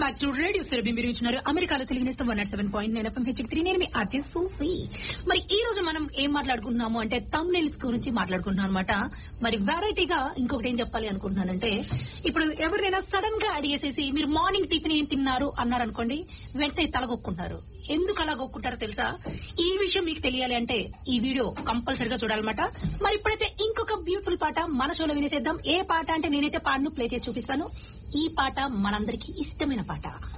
back to radio సెరబి మీరు ఇచ్చినారు అమెరికాలో తెలియనిస్తాం one nought seven point nine FM H three నేను మీ ఆర్టిస్ట్ సూసి మరి ఈ రోజు మనం ఏం మాట్లాడుకుంటున్నాము అంటే తమ్ నెయిల్స్ గురించి మాట్లాడుకుంటున్నాం అనమాట మరి వెరైటీగా ఇంకొకటి ఏం చెప్పాలి అనుకుంటున్నానంటే ఇప్పుడు ఎవరినైనా సడన్ గా అడిగేసేసి మీరు మార్నింగ్ టిఫిన్ ఏం తిన్నారు అన్నారు అనుకోండి వెంటనే తలగొక్కుంటారు ఎందుకు అలా గొక్కుంటారో తెలుసా ఈ విషయం మీకు తెలియాలి అంటే ఈ వీడియో కంపల్సరిగా చూడాలన్నమాట మరి ఇప్పుడైతే ఇంకొక బ్యూటిఫుల్ పాట మన షోలో వినేసేద్దాం ఏ పాట అంటే నేనైతే పాటను ప్లే చేసి చూపిస్తాను ఈ పాట మనందరికీ ఇష్టమైన పాట